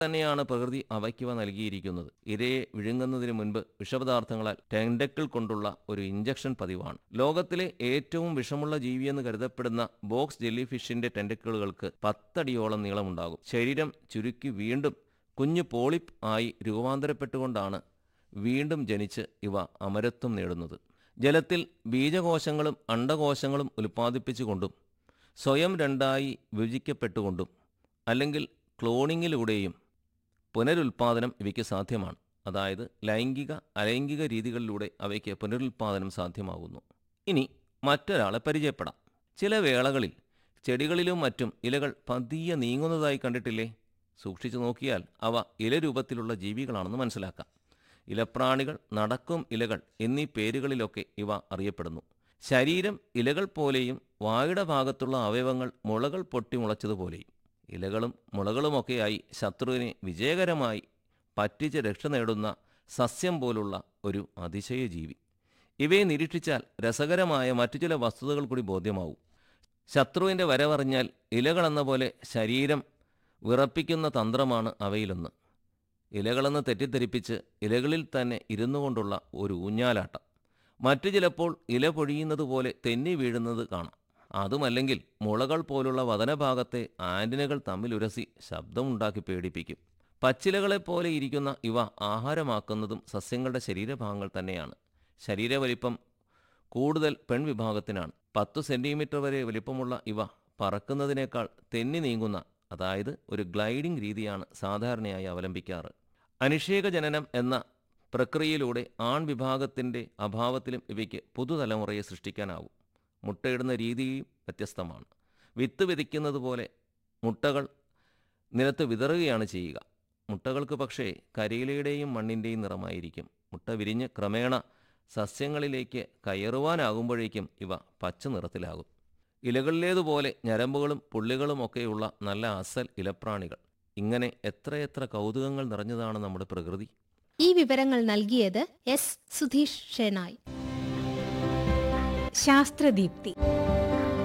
തന്നെയാണ് പ്രകൃതി അവയ്ക്കുവ നൽകിയിരിക്കുന്നത് ഇരയെ വിഴുങ്ങുന്നതിന് മുൻപ് വിഷപദാർത്ഥങ്ങളാൽ ടെൻഡക്കിൾ കൊണ്ടുള്ള ഒരു ഇഞ്ചക്ഷൻ പതിവാണ് ലോകത്തിലെ ഏറ്റവും വിഷമുള്ള ജീവിയെന്ന് കരുതപ്പെടുന്ന ബോക്സ് ജെല്ലി ഫിഷിന്റെ ടെൻഡക്കിളുകൾക്ക് പത്തടിയോളം നീളമുണ്ടാകും ശരീരം ചുരുക്കി വീണ്ടും കുഞ്ഞു പോളിപ്പ് ആയി രൂപാന്തരപ്പെട്ടുകൊണ്ടാണ് വീണ്ടും ജനിച്ച് ഇവ അമരത്വം നേടുന്നത് ജലത്തിൽ ബീജകോശങ്ങളും അണ്ടകോശങ്ങളും ഉൽപ്പാദിപ്പിച്ചുകൊണ്ടും സ്വയം രണ്ടായി വിഭജിക്കപ്പെട്ടുകൊണ്ടും അല്ലെങ്കിൽ ക്ലോണിങ്ങിലൂടെയും പുനരുൽപാദനം ഇവയ്ക്ക് സാധ്യമാണ് അതായത് ലൈംഗിക അലൈംഗിക രീതികളിലൂടെ അവയ്ക്ക് പുനരുൽപാദനം സാധ്യമാകുന്നു ഇനി മറ്റൊരാളെ പരിചയപ്പെടാം ചില വേളകളിൽ ചെടികളിലും മറ്റും ഇലകൾ പതിയെ നീങ്ങുന്നതായി കണ്ടിട്ടില്ലേ സൂക്ഷിച്ചു നോക്കിയാൽ അവ ഇലരൂപത്തിലുള്ള ജീവികളാണെന്ന് മനസ്സിലാക്കാം ഇലപ്രാണികൾ നടക്കും ഇലകൾ എന്നീ പേരുകളിലൊക്കെ ഇവ അറിയപ്പെടുന്നു ശരീരം ഇലകൾ പോലെയും വായുടെ ഭാഗത്തുള്ള അവയവങ്ങൾ മുളകൾ പൊട്ടി മുളച്ചതുപോലെയും ഇലകളും മുളകളുമൊക്കെയായി ശത്രുവിനെ വിജയകരമായി പറ്റിച്ച് രക്ഷ നേടുന്ന സസ്യം പോലുള്ള ഒരു അതിശയ ജീവി ഇവയെ നിരീക്ഷിച്ചാൽ രസകരമായ മറ്റു ചില വസ്തുതകൾ കൂടി ബോധ്യമാവും ശത്രുവിൻ്റെ വരവറിഞ്ഞാൽ ഇലകളെന്ന പോലെ ശരീരം വിറപ്പിക്കുന്ന തന്ത്രമാണ് അവയിലൊന്ന് ഇലകളെന്ന് തെറ്റിദ്ധരിപ്പിച്ച് ഇലകളിൽ തന്നെ ഇരുന്നു കൊണ്ടുള്ള ഒരു ഊഞ്ഞാലാട്ടം മറ്റു ചിലപ്പോൾ ഇല പൊഴിയുന്നത് പോലെ തെന്നി വീഴുന്നത് കാണാം അതുമല്ലെങ്കിൽ മുളകൾ പോലുള്ള വതനഭാഗത്തെ ആൻറ്റിനകൾ തമ്മിലുരസി ശബ്ദമുണ്ടാക്കി പേടിപ്പിക്കും പച്ചിലകളെപ്പോലെ ഇരിക്കുന്ന ഇവ ആഹാരമാക്കുന്നതും സസ്യങ്ങളുടെ ശരീരഭാഗങ്ങൾ തന്നെയാണ് ശരീരവലിപ്പം കൂടുതൽ പെൺവിഭാഗത്തിനാണ് പത്തു സെൻറ്റിമീറ്റർ വരെ വലിപ്പമുള്ള ഇവ പറക്കുന്നതിനേക്കാൾ തെന്നി നീങ്ങുന്ന അതായത് ഒരു ഗ്ലൈഡിംഗ് രീതിയാണ് സാധാരണയായി അവലംബിക്കാറ് അനിഷേക ജനനം എന്ന പ്രക്രിയയിലൂടെ ആൺവിഭാഗത്തിൻ്റെ അഭാവത്തിലും ഇവയ്ക്ക് പുതുതലമുറയെ സൃഷ്ടിക്കാനാവും മുട്ടയിടുന്ന രീതിയും വ്യത്യസ്തമാണ് വിത്ത് വിതയ്ക്കുന്നത് പോലെ മുട്ടകൾ നിലത്ത് വിതറുകയാണ് ചെയ്യുക മുട്ടകൾക്ക് പക്ഷേ കരിയിലയുടെയും മണ്ണിൻ്റെയും നിറമായിരിക്കും മുട്ട വിരിഞ്ഞ് ക്രമേണ സസ്യങ്ങളിലേക്ക് കയറുവാനാകുമ്പോഴേക്കും ഇവ പച്ച നിറത്തിലാകും ഇലകളിലേതുപോലെ ഞരമ്പുകളും പുള്ളികളും ഒക്കെയുള്ള നല്ല അസൽ ഇലപ്രാണികൾ ഇങ്ങനെ എത്രയെത്ര കൗതുകങ്ങൾ നിറഞ്ഞതാണ് നമ്മുടെ പ്രകൃതി ഈ വിവരങ്ങൾ നൽകിയത് എസ് സുധീഷ് ഷെനായ് ശാസ്ത്രദീപ്തി